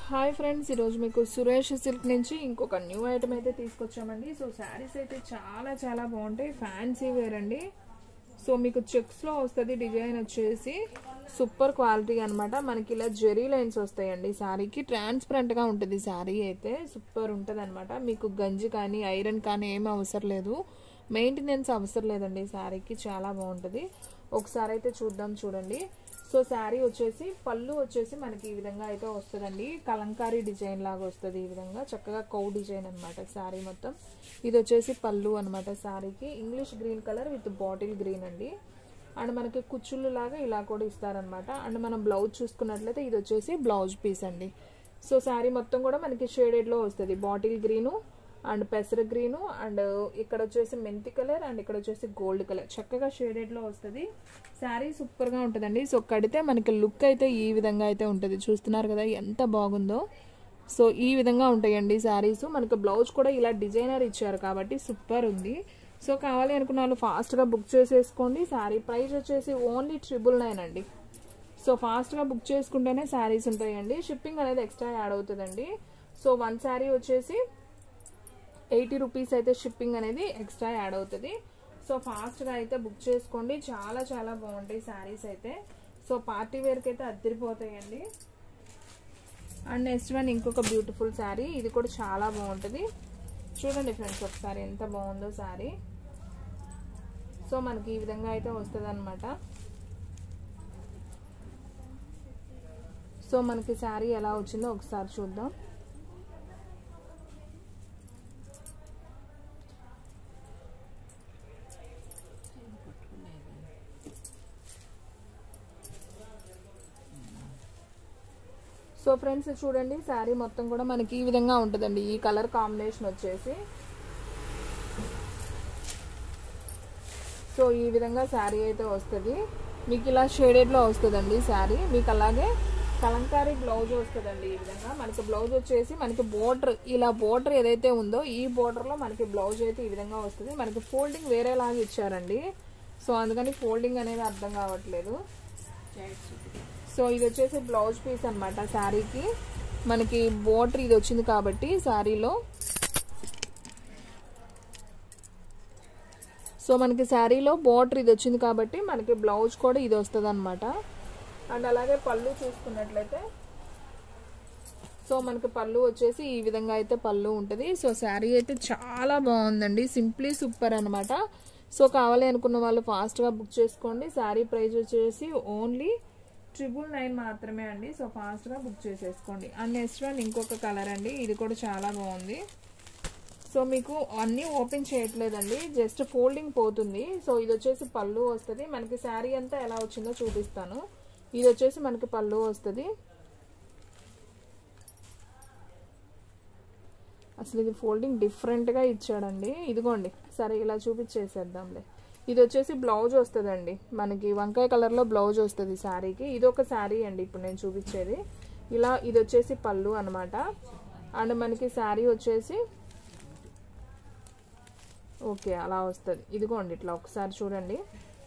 hi friends ఈరోజు మీకు Suresh silk నుంచి ఇంకొక న్యూ ఐటమ్ అయితే తీసుకొచ్చామండి సో శారీస్ అయితే చాలా చాలా బాగుంటాయి ఫ్యాన్సీ వేర్ అండి సో మీకు చెక్స్లో వస్తుంది డిజైన్ వచ్చేసి సూపర్ క్వాలిటీ అనమాట మనకి ఇలా జెరీ లైన్స్ వస్తాయండి శారీకి ట్రాన్స్పరెంట్గా ఉంటుంది శారీ అయితే సూపర్ ఉంటుంది అనమాట మీకు గంజి కానీ ఐరన్ కానీ ఏమీ అవసరం లేదు మెయింటెనెన్స్ అవసరం లేదండి శారీకి చాలా బాగుంటుంది ఒకసారి అయితే చూద్దాం చూడండి సో శారీ వచ్చేసి పళ్ళు వచ్చేసి మనకి ఈ విధంగా అయితే వస్తుందండి కలంకారీ డిజైన్ లాగా వస్తుంది ఈ విధంగా చక్కగా కౌ డిజైన్ అనమాట శారీ మొత్తం ఇది వచ్చేసి పళ్ళు అనమాట శారీకి English green colour with bottle green అండి అండ్ మనకి కుచ్చుళ్ళు లాగా ఇలా కూడా ఇస్తారనమాట అండ్ మనం బ్లౌజ్ చూసుకున్నట్లయితే ఇది వచ్చేసి బ్లౌజ్ పీస్ అండి సో శారీ మొత్తం కూడా మనకి షేడెడ్లో వస్తుంది బాటిల్ గ్రీను అండ్ పెసర గ్రీను అండ్ ఇక్కడ వచ్చేసి మెంతి కలర్ అండ్ ఇక్కడ వచ్చేసి గోల్డ్ కలర్ చక్కగా షేడెడ్లో వస్తుంది శారీ సూపర్గా ఉంటుందండి సో కడితే మనకి లుక్ అయితే ఈ విధంగా అయితే ఉంటుంది చూస్తున్నారు కదా ఎంత బాగుందో సో ఈ విధంగా ఉంటాయండి శారీస్ మనకి బ్లౌజ్ కూడా ఇలా డిజైనర్ ఇచ్చారు కాబట్టి సూపర్ ఉంది సో కావాలి అనుకున్న వాళ్ళు ఫాస్ట్గా బుక్ చేసేసుకోండి శారీ ప్రైస్ వచ్చేసి ఓన్లీ ట్రిపుల్ నైన్ అండి సో ఫాస్ట్గా బుక్ చేసుకుంటేనే శారీస్ ఉంటాయండి షిప్పింగ్ అనేది ఎక్స్ట్రా యాడ్ అవుతుందండి సో వన్ శారీ వచ్చేసి ఎయిటీ రూపీస్ అయితే షిప్పింగ్ అనేది ఎక్స్ట్రా యాడ్ అవుతుంది సో ఫాస్ట్గా అయితే బుక్ చేసుకోండి చాలా చాలా బాగుంటాయి శారీస్ అయితే సో పార్టీ వేర్కి అయితే అద్దరిపోతాయండి అండ్ నెక్స్ట్ వన్ ఇంకొక బ్యూటిఫుల్ శారీ ఇది కూడా చాలా బాగుంటుంది చూడండి ఫ్రెండ్స్ ఒకసారి ఎంత బాగుందో శారీ సో మనకి ఈ విధంగా అయితే వస్తుంది అనమాట సో మనకి శారీ ఎలా వచ్చిందో ఒకసారి చూద్దాం సో ఫ్రెండ్స్ చూడండి శారీ మొత్తం కూడా మనకి ఈ విధంగా ఉంటుందండి ఈ కలర్ కాంబినేషన్ వచ్చేసి సో ఈ విధంగా శారీ అయితే వస్తుంది మీకు ఇలా షేడెడ్లో వస్తుందండి శారీ మీకు అలాగే కలంకారీ బ్లౌజ్ వస్తుందండి ఈ విధంగా మనకి బ్లౌజ్ వచ్చేసి మనకి బోర్డర్ ఇలా బోర్డర్ ఏదైతే ఉందో ఈ బోర్డర్లో మనకి బ్లౌజ్ అయితే ఈ విధంగా వస్తుంది మనకి ఫోల్డింగ్ వేరేలాగా ఇచ్చారండి సో అందుకని ఫోల్డింగ్ అనేది అర్థం కావట్లేదు సో ఇది వచ్చేసి బ్లౌజ్ పీస్ అనమాట శారీకి మనకి బోర్డర్ ఇది వచ్చింది కాబట్టి శారీలో సో మనకి శారీలో బోర్డర్ ఇది వచ్చింది కాబట్టి మనకి బ్లౌజ్ కూడా ఇది వస్తుంది అనమాట అండ్ అలాగే పళ్ళు చూసుకున్నట్లయితే సో మనకి పళ్ళు వచ్చేసి ఈ విధంగా అయితే పళ్ళు ఉంటుంది సో శారీ అయితే చాలా బాగుందండి సింప్లీ సూపర్ అనమాట సో కావాలి అనుకున్న వాళ్ళు ఫాస్ట్గా బుక్ చేసుకోండి శారీ ప్రైస్ వచ్చేసి ఓన్లీ ట్రిపుల్ నైన్ మాత్రమే అండి సో ఫాస్ట్గా బుక్ చేసేసుకోండి అండ్ నెక్స్ట్ వన్ ఇంకొక కలర్ అండి ఇది కూడా చాలా బాగుంది సో మీకు అన్నీ ఓపెన్ చేయట్లేదండి జస్ట్ ఫోల్డింగ్ పోతుంది సో ఇది వచ్చేసి పళ్ళు వస్తుంది మనకి శారీ అంతా ఎలా వచ్చిందో చూపిస్తాను ఇది వచ్చేసి మనకి పళ్ళు వస్తుంది అసలు ఇది ఫోల్డింగ్ డిఫరెంట్గా ఇచ్చాడండి ఇదిగోండి సరే ఇలా చూపించేసేద్దాంలే ఇది వచ్చేసి బ్లౌజ్ వస్తుందండి మనకి వంకాయ కలర్లో బ్లౌజ్ వస్తుంది శారీకి ఇది ఒక శారీ అండి ఇప్పుడు నేను చూపించేది ఇలా ఇది వచ్చేసి పళ్ళు అనమాట అండ్ మనకి శారీ వచ్చేసి ఓకే అలా వస్తుంది ఇదిగోండి ఇట్లా ఒకసారి చూడండి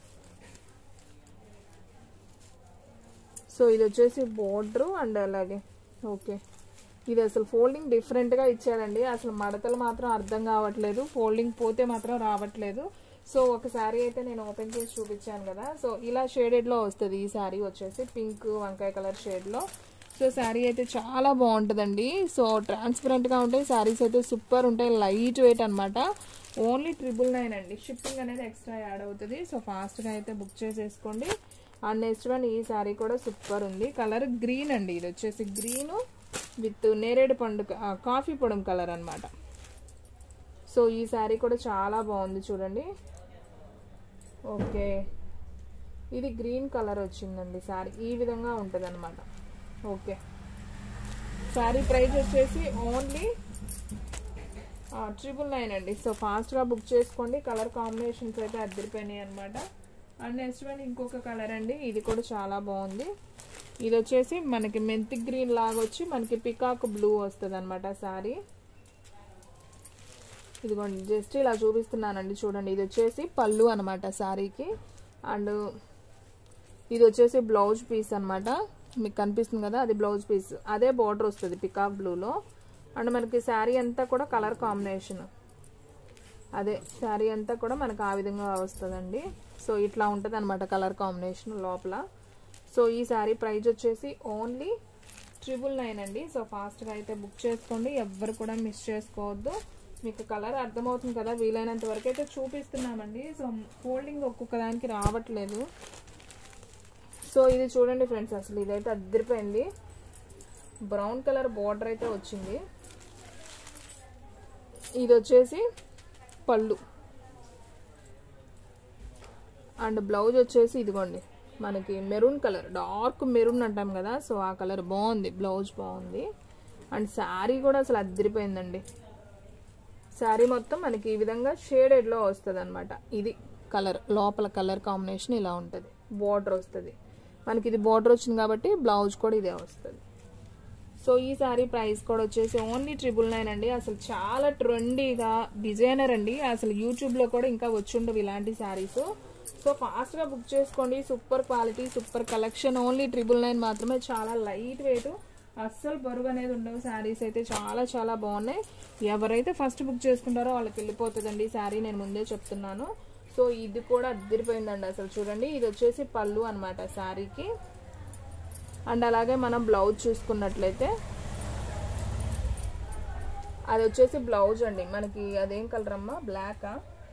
సో ఇది వచ్చేసి బోర్డరు అండ్ అలాగే ఓకే ఇది అసలు ఫోల్డింగ్ డిఫరెంట్గా ఇచ్చాడండి అసలు మడతలు మాత్రం అర్థం కావట్లేదు ఫోల్డింగ్ పోతే మాత్రం రావట్లేదు సో ఒక శారీ అయితే నేను ఓపెన్ చేసి చూపించాను కదా సో ఇలా షేడెడ్లో వస్తుంది ఈ శారీ వచ్చేసి పింక్ వంకాయ కలర్ షేడ్లో సో శారీ అయితే చాలా బాగుంటుందండి సో ట్రాన్స్పరెంట్గా ఉంటాయి శారీస్ అయితే సూపర్ ఉంటాయి లైట్ వెయిట్ అనమాట ఓన్లీ ట్రిపుల్ నైన్ అండి షిప్పింగ్ అనేది ఎక్స్ట్రా యాడ్ అవుతుంది సో ఫాస్ట్గా అయితే బుక్ చేసేసుకోండి అండ్ నెక్స్ట్ వన్ ఈ శారీ కూడా సూపర్ ఉంది కలర్ గ్రీన్ అండి ఇది వచ్చేసి గ్రీను విత్ నేరేడు పండు కాఫీ పొడం కలర్ అనమాట సో ఈ శారీ కూడా చాలా బాగుంది చూడండి ఓకే ఇది గ్రీన్ కలర్ వచ్చిందండి శారీ ఈ విధంగా ఉంటుంది అనమాట ఓకే శారీ ప్రైస్ వచ్చేసి ఓన్లీ ట్రిపుల్ నైన్ అండి సో ఫాస్ట్గా బుక్ చేసుకోండి కలర్ కాంబినేషన్స్ అయితే అద్దరిపోయినాయి అనమాట అండ్ నెక్స్ట్ వన్ ఇంకొక కలర్ అండి ఇది కూడా చాలా బాగుంది ఇది వచ్చేసి మనకి మెంతి గ్రీన్ లాగా వచ్చి మనకి పికాక్ బ్లూ వస్తుంది అనమాట శారీ ఇదిగోండి జస్ట్ ఇలా చూపిస్తున్నానండి చూడండి ఇది వచ్చేసి పళ్ళు అనమాట శారీకి అండ్ ఇది వచ్చేసి బ్లౌజ్ పీస్ అనమాట మీకు కనిపిస్తుంది కదా అది బ్లౌజ్ పీస్ అదే బార్డర్ వస్తుంది పికాక్ బ్లూలో అండ్ మనకి శారీ అంతా కూడా కలర్ కాంబినేషన్ అదే శారీ అంతా కూడా మనకు ఆ విధంగా వస్తుందండి సో ఇట్లా ఉంటుంది అనమాట కలర్ కాంబినేషన్ లోపల సో ఈ శారీ ప్రైస్ వచ్చేసి ఓన్లీ ట్రిపుల్ నైన్ అండి సో ఫాస్ట్గా అయితే బుక్ చేసుకోండి ఎవ్వరు కూడా మిస్ చేసుకోవద్దు మీకు కలర్ అర్థమవుతుంది కదా వీలైనంత వరకు అయితే చూపిస్తున్నామండి సో ఫోల్డింగ్ ఒక్కొక్క దానికి రావట్లేదు సో ఇది చూడండి ఫ్రెండ్స్ అసలు ఇదైతే అద్దరిపోయింది బ్రౌన్ కలర్ బార్డర్ అయితే వచ్చింది ఇది వచ్చేసి పళ్ళు అండ్ బ్లౌజ్ వచ్చేసి ఇదిగోండి మనకి మెరూన్ కలర్ డార్క్ మెరూన్ అంటాం కదా సో ఆ కలర్ బాగుంది బ్లౌజ్ బాగుంది అండ్ శారీ కూడా అసలు అద్దరిపోయిందండి శారీ మొత్తం మనకి ఈ విధంగా షేడెడ్లో వస్తుంది అనమాట ఇది కలర్ లోపల కలర్ కాంబినేషన్ ఇలా ఉంటుంది బార్డర్ వస్తుంది మనకి ఇది బార్డర్ వచ్చింది కాబట్టి బ్లౌజ్ కూడా ఇదే వస్తుంది సో ఈ శారీ ప్రైస్ కూడా వచ్చేసి ఓన్లీ ట్రిపుల్ నైన్ అండి అసలు చాలా ట్రెండీగా డిజైనర్ అండి అసలు యూట్యూబ్లో కూడా ఇంకా వచ్చుండవు ఇలాంటి శారీస్ సో ఫాస్ట్గా బుక్ చేసుకోండి super quality super collection only triple nine మాత్రమే చాలా లైట్ వెయిట్ అస్సలు బరువు అనేది ఉండవు శారీస్ అయితే చాలా చాలా బాగున్నాయి ఎవరైతే ఫస్ట్ బుక్ చేసుకుంటారో వాళ్ళకి వెళ్ళిపోతుందండి శారీ నేను ముందే చెప్తున్నాను సో ఇది కూడా అద్దరిపోయిందండి అసలు చూడండి ఇది వచ్చేసి పళ్ళు అనమాట శారీకి అండ్ అలాగే మనం బ్లౌజ్ చూసుకున్నట్లయితే అది వచ్చేసి బ్లౌజ్ అండి మనకి అదేం కలర్ అమ్మా బ్లాకా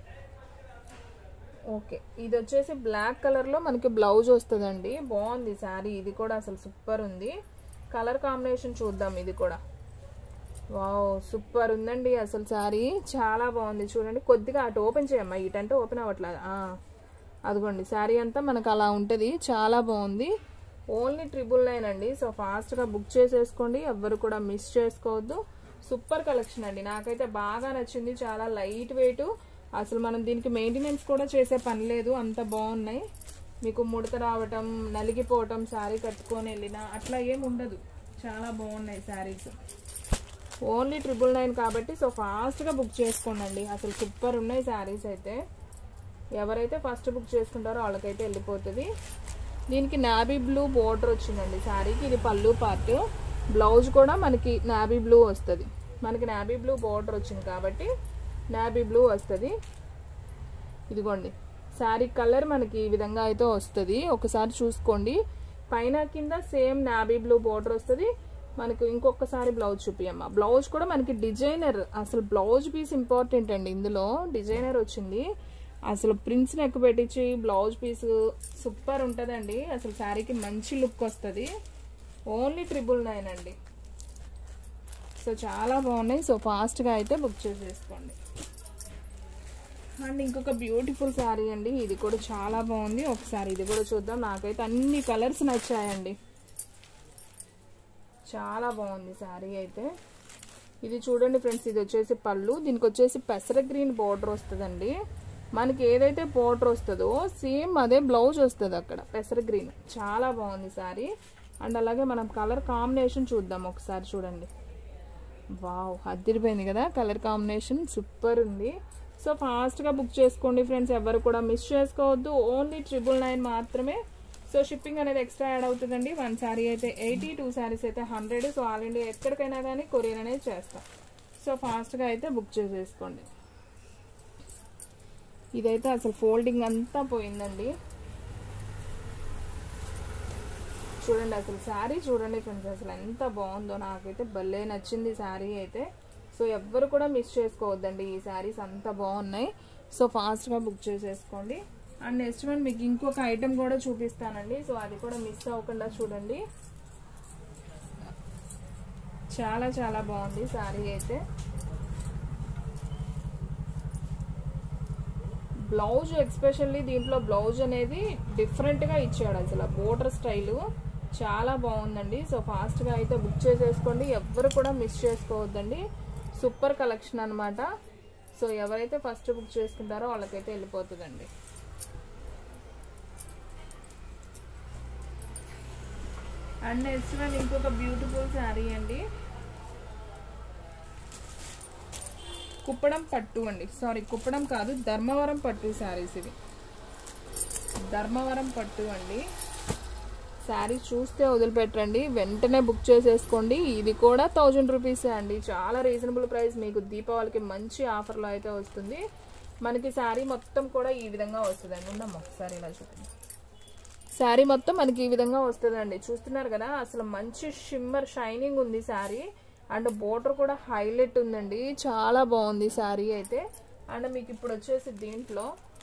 ఓకే ఇది వచ్చేసి బ్లాక్ కలర్లో మనకి బ్లౌజ్ వస్తుందండి బాగుంది శారీ ఇది కూడా అసలు సూపర్ ఉంది కలర్ కాంబినేషన్ చూద్దాం ఇది కూడా వావ్ సూపర్ ఉందండి అసలు శారీ చాలా బాగుంది చూడండి కొద్దిగా అటు ఓపెన్ చేయమ్మా ఇటంటే ఓపెన్ అవ్వట్లేదు ఆ, అదిగోండి శారీ అంతా మనకు అలా ఉంటుంది చాలా బాగుంది ఓన్లీ ట్రిపుల్ నైన్ అండి సో ఫాస్ట్గా బుక్ చేసేసుకోండి ఎవ్వరు కూడా మిస్ చేసుకోవద్దు సూపర్ కలెక్షన్ అండి నాకైతే బాగా నచ్చింది చాలా లైట్ వెయిట్ అసలు మనం దీనికి మెయింటెనెన్స్ కూడా చేసే పని లేదు అంత బాగున్నాయి మీకు ముడత రావటం నలిగిపోవటం శారీ కట్టుకొని వెళ్ళినా అట్లా ఏం ఉండదు చాలా బాగున్నాయి శారీస్ ఓన్లీ ట్రిపుల్ నైన్ కాబట్టి సో ఫాస్ట్గా బుక్ చేసుకోండి అసలు సూపర్ ఉన్నాయి శారీస్ అయితే ఎవరైతే ఫస్ట్ బుక్ చేసుకుంటారో వాళ్ళకైతే వెళ్ళిపోతుంది దీనికి నాబీ బ్లూ బోర్డర్ వచ్చిందండి శారీకి ఇది పళ్ళు పార్ట్ బ్లౌజ్ కూడా మనకి నాబీ బ్లూ వస్తుంది మనకి నాబీ బ్లూ బోర్డర్ వచ్చింది కాబట్టి నాబీ బ్లూ వస్తుంది ఇదిగోండి శారీ కలర్ మనకి ఈ విధంగా అయితే వస్తుంది ఒకసారి చూసుకోండి పైన కింద సేమ్ నాబీ బ్లూ బోర్డర్ వస్తుంది మనకు ఇంకొకసారి బ్లౌజ్ చూపియమ్మ బ్లౌజ్ కూడా మనకి డిజైనర్ అసలు బ్లౌజ్ పీస్ ఇంపార్టెంట్ అండి ఇందులో డిజైనర్ వచ్చింది అసలు ప్రింట్స్ నెక్ పెట్టించి బ్లౌజ్ పీస్ సూపర్ ఉంటుందండి అసలు శారీకి మంచి లుక్ వస్తుంది ఓన్లీ ట్రిపుల్ నైన్ అండి సో చాలా బాగున్నాయి సో ఫాస్ట్గా అయితే బుక్ చేసేసుకోండి అండ్ ఇంకొక బ్యూటిఫుల్ శారీ అండి ఇది కూడా చాలా బాగుంది ఒకసారి ఇది కూడా చూద్దాం నాకైతే అన్ని కలర్స్ నచ్చాయండి చాలా బాగుంది శారీ అయితే ఇది చూడండి ఫ్రెండ్స్ ఇది వచ్చేసి పళ్ళు దీనికి వచ్చేసి పెసర గ్రీన్ బార్డర్ వస్తుందండి మనకి ఏదైతే బార్డర్ వస్తుందో సేమ్ అదే బ్లౌజ్ వస్తుంది అక్కడ పెసర గ్రీన్ చాలా బాగుంది శారీ అండ్ అలాగే మనం కలర్ కాంబినేషన్ చూద్దాం ఒకసారి చూడండి వావ్ అదిరిపోయింది కదా కలర్ కాంబినేషన్ సూపర్ ఉంది సో ఫాస్ట్గా బుక్ చేసుకోండి ఫ్రెండ్స్ ఎవరు కూడా మిస్ చేసుకోవద్దు ఓన్లీ ట్రిపుల్ నైన్ మాత్రమే సో షిప్పింగ్ అనేది ఎక్స్ట్రా యాడ్ అవుతుందండి వన్ శారీ అయితే ఎయిటీ టూ శారీస్ అయితే హండ్రెడ్ సో ఆల్ ఇండియా ఎక్కడికైనా కానీ కొరియర్ అనేది చేస్తాం సో ఫాస్ట్గా అయితే బుక్ చేసేసుకోండి ఇదైతే అసలు ఫోల్డింగ్ అంతా పోయిందండి చూడండి అసలు శారీ చూడండి ఫ్రెండ్స్ అసలు ఎంత బాగుందో నాకైతే భలే నచ్చింది శారీ అయితే సో ఎవ్వరు కూడా మిస్ చేసుకోవద్దండి ఈ శారీస్ అంత బాగున్నాయి సో ఫాస్ట్గా బుక్ చేసేసుకోండి అండ్ నెక్స్ట్ వన్ మీకు ఇంకొక ఐటెం కూడా చూపిస్తానండి సో అది కూడా మిస్ అవ్వకుండా చూడండి చాలా చాలా బాగుంది శారీ అయితే బ్లౌజ్ ఎక్స్పెషల్లీ దీంట్లో బ్లౌజ్ అనేది డిఫరెంట్గా ఇచ్చాడు అసలు బోర్డర్ స్టైలు చాలా బాగుందండి సో ఫాస్ట్గా అయితే బుక్ చేసేసుకోండి ఎవ్వరు కూడా మిస్ చేసుకోవద్దండి సూపర్ కలెక్షన్ అనమాట సో ఎవరైతే ఫస్ట్ బుక్ చేసుకుంటారో వాళ్ళకైతే వెళ్ళిపోతుందండి అండ్ నెక్స్ట్ వన్ ఇంకొక బ్యూటిఫుల్ శారీ అండి కుప్పడం పట్టు అండి సారీ కుప్పడం కాదు ధర్మవరం పట్టు శారీస్ ఇవి ధర్మవరం పట్టు అండి శారీ చూస్తే వదిలిపెట్టండి వెంటనే బుక్ చేసేసుకోండి ఇది కూడా థౌజండ్ రూపీసే అండి చాలా రీజనబుల్ ప్రైస్ మీకు దీపావళికి మంచి ఆఫర్లో అయితే వస్తుంది మనకి శారీ మొత్తం కూడా ఈ విధంగా వస్తుందండి ఉండమ్మా ఒకసారి ఇలా చూడండి శారీ మొత్తం మనకి ఈ విధంగా వస్తుందండి చూస్తున్నారు కదా అసలు మంచి షిమ్మర్ షైనింగ్ ఉంది శారీ అండ్ బోర్డర్ కూడా హైలైట్ ఉందండి చాలా బాగుంది శారీ అయితే అండ్ మీకు ఇప్పుడు వచ్చేసి దీంట్లో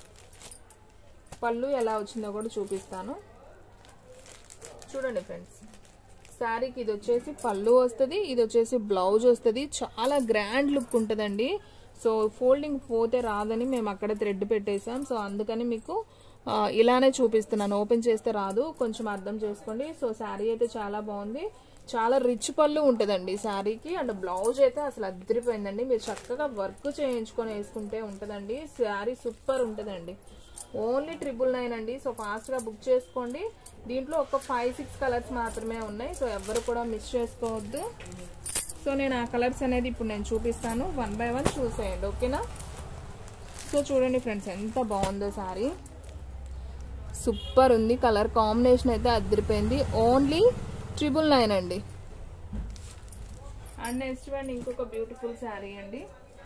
పళ్ళు ఎలా వచ్చిందో కూడా చూపిస్తాను చూడండి ఫ్రెండ్స్ శారీకి ఇది వచ్చేసి పళ్ళు వస్తుంది ఇది వచ్చేసి బ్లౌజ్ వస్తుంది చాలా గ్రాండ్ లుక్ ఉంటుందండి సో ఫోల్డింగ్ పోతే రాదని మేము అక్కడ థ్రెడ్ పెట్టేసాం సో అందుకని మీకు ఆ, ఇలానే చూపిస్తున్నాను ఓపెన్ చేస్తే రాదు కొంచెం అర్థం చేసుకోండి సో శారీ అయితే చాలా బాగుంది చాలా రిచ్ పళ్ళు ఉంటుందండి శారీకి అండ్ బ్లౌజ్ అయితే అసలు అద్దరిపోయిందండి మీరు చక్కగా వర్క్ చేయించుకొని వేసుకుంటే ఉంటుందండి శారీ సూపర్ ఉంటుందండి ఓన్లీ ట్రిపుల్ నైన్ అండి సో ఫాస్ట్గా బుక్ చేసుకోండి దీంట్లో ఒక ఫైవ్ సిక్స్ కలర్స్ మాత్రమే ఉన్నాయి సో ఎవరు కూడా మిస్ చేసుకోవద్దు సో నేను ఆ కలర్స్ అనేది ఇప్పుడు నేను చూపిస్తాను వన్ బై వన్ చూసేయండి ఓకేనా సో చూడండి ఫ్రెండ్స్ ఎంత బాగుందో సారీ సూపర్ ఉంది కలర్ కాంబినేషన్ అయితే అదిరిపోయింది ఓన్లీ ట్రిపుల్ నైన్ అండి అండ్ నెక్స్ట్ వన్ ఇంకొక బ్యూటిఫుల్ శారీ అండి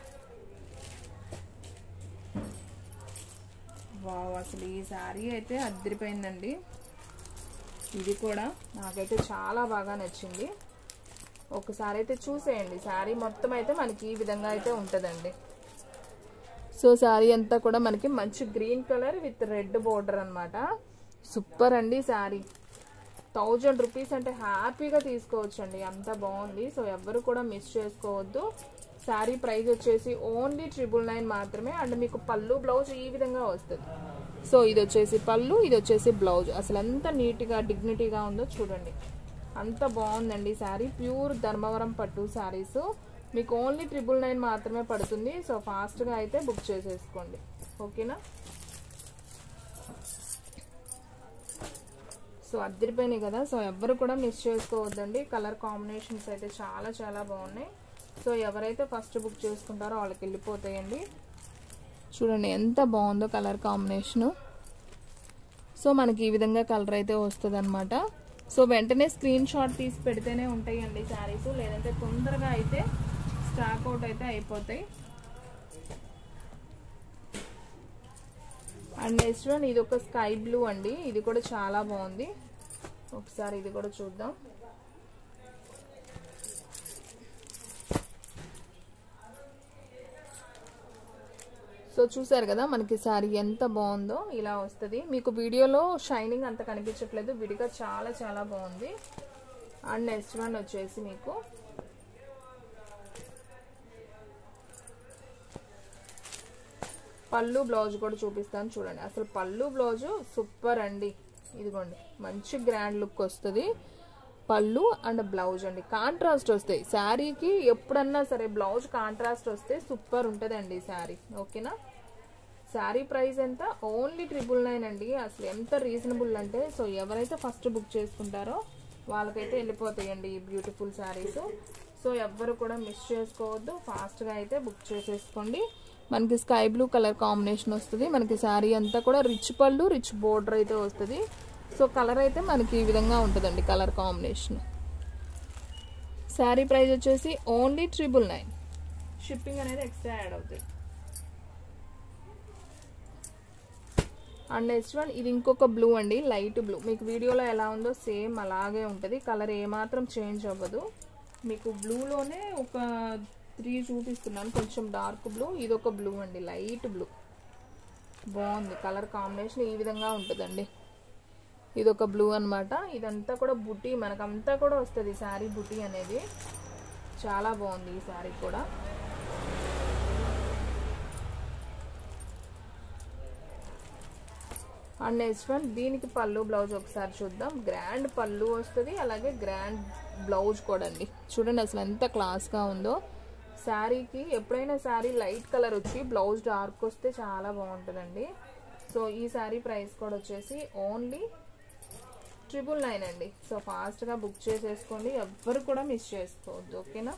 వావ్ అసలు ఈ శారీ అయితే అద్దరిపోయిందండి ఇది కూడా నాకైతే చాలా బాగా నచ్చింది ఒకసారి అయితే చూసేయండి శారీ మొత్తం అయితే మనకి ఈ విధంగా అయితే ఉంటుందండి సో శారీ అంతా కూడా మనకి మంచి green colour with red border అనమాట సూపర్ అండి శారీ థౌజండ్ రూపీస్ అంటే హ్యాపీగా తీసుకోవచ్చు అండి అంత బాగుంది సో ఎవ్వరు కూడా మిస్ చేసుకోవద్దు శారీ ప్రైస్ వచ్చేసి ఓన్లీ ట్రిపుల్ నైన్ మాత్రమే అండ్ మీకు పళ్ళు బ్లౌజ్ ఈ విధంగా వస్తుంది సో ఇది వచ్చేసి పళ్ళు ఇది వచ్చేసి బ్లౌజ్ అసలు ఎంత నీట్గా డిగ్నిటీగా ఉందో చూడండి అంత బాగుందండి శారీ ప్యూర్ ధర్మవరం పట్టు శారీస్ మీకు ఓన్లీ ట్రిపుల్ నైన్ మాత్రమే పడుతుంది సో ఫాస్ట్గా అయితే బుక్ చేసేసుకోండి ఓకేనా సో అద్దరిపోయినాయి కదా సో ఎవ్వరు కూడా మిస్ చేసుకోవద్దండి కలర్ కాంబినేషన్స్ అయితే చాలా చాలా బాగున్నాయి సో ఎవరైతే ఫస్ట్ బుక్ చేసుకుంటారో వాళ్ళకి వెళ్ళిపోతాయండి చూడండి ఎంత బాగుందో కలర్ కాంబినేషను సో మనకి ఈ విధంగా కలర్ అయితే వస్తుంది అనమాట సో వెంటనే స్క్రీన్ షాట్ తీసి పెడితేనే ఉంటాయండి శారీస్ లేదంటే తొందరగా అయితే స్టాక్ అవుట్ అయితే అయిపోతాయి అండ్ నెక్స్ట్ వన్ ఇది ఒక స్కై బ్లూ అండి ఇది కూడా చాలా బాగుంది ఒకసారి ఇది కూడా చూద్దాం సో చూసారు కదా మనకి శారీ ఎంత బాగుందో ఇలా వస్తుంది మీకు వీడియోలో షైనింగ్ అంత కనిపించట్లేదు విడిగా చాలా చాలా బాగుంది అండ్ నెక్స్ట్ వన్ వచ్చేసి మీకు పళ్ళు బ్లౌజ్ కూడా చూపిస్తాను చూడండి అసలు పళ్ళు బ్లౌజు సూపర్ అండి ఇదిగోండి మంచి గ్రాండ్ లుక్ వస్తుంది పళ్ళు అండ్ బ్లౌజ్ అండి కాంట్రాస్ట్ వస్తాయి శారీకి ఎప్పుడన్నా సరే బ్లౌజ్ కాంట్రాస్ట్ వస్తే సూపర్ ఉంటుందండి శారీ ఓకేనా శారీ ప్రైస్ ఎంత ఓన్లీ ట్రిపుల్ నైన్ అండి అసలు ఎంత రీజనబుల్ అంటే సో ఎవరైతే ఫస్ట్ బుక్ చేసుకుంటారో వాళ్ళకైతే వెళ్ళిపోతాయండి ఈ బ్యూటిఫుల్ శారీస్ సో ఎవ్వరు కూడా మిస్ చేసుకోవద్దు ఫాస్ట్గా అయితే బుక్ చేసేసుకోండి మనకి స్కై బ్లూ కలర్ కాంబినేషన్ వస్తుంది మనకి శారీ అంతా కూడా రిచ్ పళ్ళు రిచ్ బోర్డర్ అయితే వస్తుంది సో కలర్ అయితే మనకి ఈ విధంగా ఉంటుందండి కలర్ కాంబినేషన్ శారీ ప్రైస్ వచ్చేసి ఓన్లీ ట్రిపుల్ నైన్ షిప్పింగ్ అనేది ఎక్స్ట్రా యాడ్ అవుతుంది అండ్ నెక్స్ట్ వన్ ఇది ఇంకొక బ్లూ అండి లైట్ బ్లూ మీకు వీడియోలో ఎలా ఉందో సేమ్ అలాగే ఉంటుంది కలర్ ఏమాత్రం చేంజ్ అవ్వదు మీకు బ్లూలోనే ఒక త్రీ చూపిస్తున్నాను కొంచెం డార్క్ బ్లూ ఇది ఒక బ్లూ అండి లైట్ బ్లూ బాగుంది కలర్ కాంబినేషన్ ఈ విధంగా ఉంటుందండి ఇది ఒక బ్లూ అనమాట ఇదంతా కూడా బుటీ మనకంతా కూడా వస్తుంది శారీ బుటీ అనేది చాలా బాగుంది ఈ శారీ కూడా అండ్ నెక్స్ట్ వన్ దీనికి పళ్ళు బ్లౌజ్ ఒకసారి చూద్దాం గ్రాండ్ పళ్ళు వస్తుంది అలాగే గ్రాండ్ బ్లౌజ్ కూడా అండి చూడండి అసలు ఎంత క్లాస్గా ఉందో శారీకి ఎప్పుడైనా శారీ లైట్ కలర్ వచ్చి బ్లౌజ్ డార్క్ వస్తే చాలా బాగుంటుందండి సో ఈ శారీ ప్రైస్ కూడా వచ్చేసి ఓన్లీ ట్రిపుల్ నైన్ అండి సో ఫాస్ట్గా బుక్ చేసేసుకోండి ఎవ్వరు కూడా మిస్ చేసుకోవద్దు ఓకేనా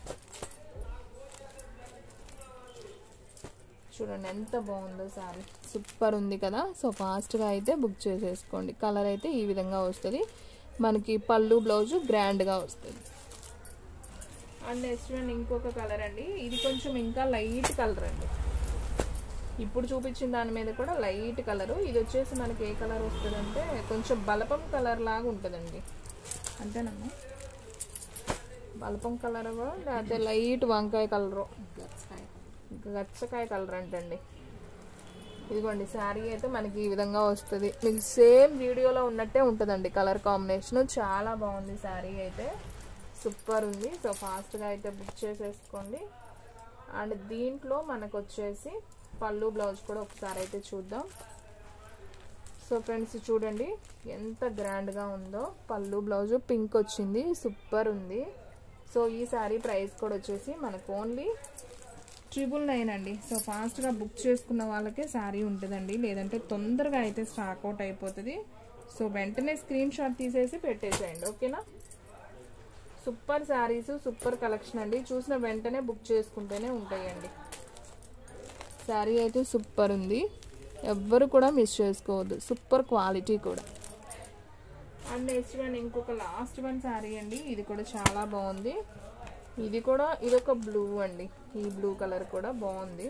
చూడండి ఎంత బాగుందో శారీ సూపర్ ఉంది కదా సో ఫాస్ట్గా అయితే బుక్ చేసేసుకోండి కలర్ అయితే ఈ విధంగా వస్తుంది మనకి పళ్ళు బ్లౌజ్ గ్రాండ్గా వస్తుంది అండ్ నెక్స్ట్ వన్ ఇంకొక కలర్ అండి ఇది కొంచెం ఇంకా లైట్ కలర్ అండి ఇప్పుడు చూపించిన దాని మీద కూడా లైట్ కలరు ఇది వచ్చేసి మనకి ఏ కలర్ వస్తుందంటే కొంచెం బలపం కలర్ లాగా ఉంటుందండి అంతేనమ్మా బలపం కలర్ లేకపోతే లైట్ వంకాయ కలరు గచ్చకాయ కలర్ అంటండి ఇదిగోండి శారీ అయితే మనకి ఈ విధంగా వస్తుంది మీకు సేమ్ వీడియోలో ఉన్నట్టే ఉంటుందండి కలర్ కాంబినేషన్ చాలా బాగుంది శారీ అయితే సూపర్ ఉంది సో ఫాస్ట్గా అయితే బుక్ చేసేసుకోండి అండ్ దీంట్లో మనకు వచ్చేసి పళ్ళు బ్లౌజ్ కూడా ఒకసారి అయితే చూద్దాం సో ఫ్రెండ్స్ చూడండి ఎంత గ్రాండ్గా ఉందో పళ్ళు బ్లౌజ్ పింక్ వచ్చింది సూపర్ ఉంది సో ఈ శారీ ప్రైస్ కూడా వచ్చేసి మనకు ఓన్లీ ట్రిపుల్ నైన్ అండి సో ఫాస్ట్గా బుక్ చేసుకున్న వాళ్ళకే శారీ ఉంటుందండి లేదంటే తొందరగా అయితే స్టాక్ అవుట్ అయిపోతుంది సో వెంటనే స్క్రీన్ షాట్ తీసేసి పెట్టేసేయండి ఓకేనా సూపర్ శారీస్ సూపర్ కలెక్షన్ అండి చూసిన వెంటనే బుక్ చేసుకుంటేనే ఉంటాయండి శారీ అయితే సూపర్ ఉంది ఎవ్వరు కూడా మిస్ చేసుకోవద్దు సూపర్ క్వాలిటీ కూడా అండ్ నెక్స్ట్ వన్ ఇంకొక లాస్ట్ వన్ శారీ అండి ఇది కూడా చాలా బాగుంది ఇది కూడా ఇది ఒక బ్లూ అండి ఈ బ్లూ కలర్ కూడా బాగుంది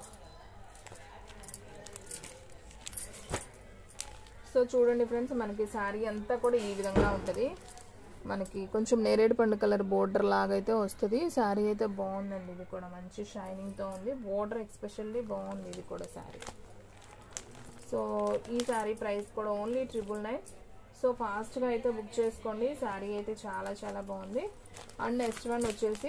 సో చూడండి ఫ్రెండ్స్ మనకి శారీ అంతా కూడా ఈ విధంగా ఉంటుంది మనకి కొంచెం నేరేడు పండు కలర్ బోర్డర్ లాగా అయితే వస్తుంది శారీ అయితే బాగుందండి ఇది కూడా మంచి షైనింగ్తో ఉంది బోర్డర్ ఎక్స్పెషల్లీ బాగుంది ఇది కూడా శారీ సో ఈ శారీ ప్రైస్ కూడా ఓన్లీ ట్రిపుల్ నైన్ సో ఫాస్ట్గా అయితే బుక్ చేసుకోండి శారీ అయితే చాలా చాలా బాగుంది అండ్ నెక్స్ట్ వన్ వచ్చేసి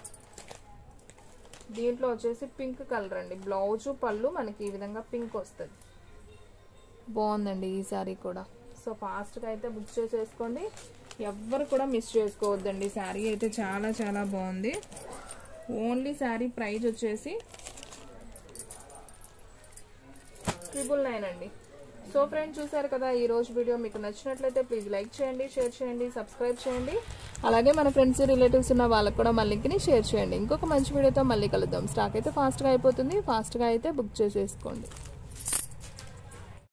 దీంట్లో వచ్చేసి పింక్ కలర్ అండి బ్లౌజ్ పళ్ళు మనకి ఈ విధంగా పింక్ వస్తుంది బాగుందండి ఈ శారీ కూడా సో ఫాస్ట్గా అయితే బుక్ చేసేసుకోండి ఎవ్వరు కూడా మిస్ చేసుకోవద్దండి శారీ అయితే చాలా చాలా బాగుంది ఓన్లీ శారీ ప్రైస్ వచ్చేసి ట్రిపుల్ నైన్ అండి సో ఫ్రెండ్స్ చూసారు కదా ఈ రోజు వీడియో మీకు నచ్చినట్లయితే ప్లీజ్ లైక్ చేయండి షేర్ చేయండి సబ్స్క్రైబ్ చేయండి అలాగే మన ఫ్రెండ్స్ రిలేటివ్స్ ఉన్న వాళ్ళకి కూడా మా లింక్ని షేర్ చేయండి ఇంకొక మంచి వీడియోతో మళ్ళీ కలుద్దాం స్టాక్ అయితే ఫాస్ట్గా అయిపోతుంది ఫాస్ట్గా అయితే బుక్ చేసేసుకోండి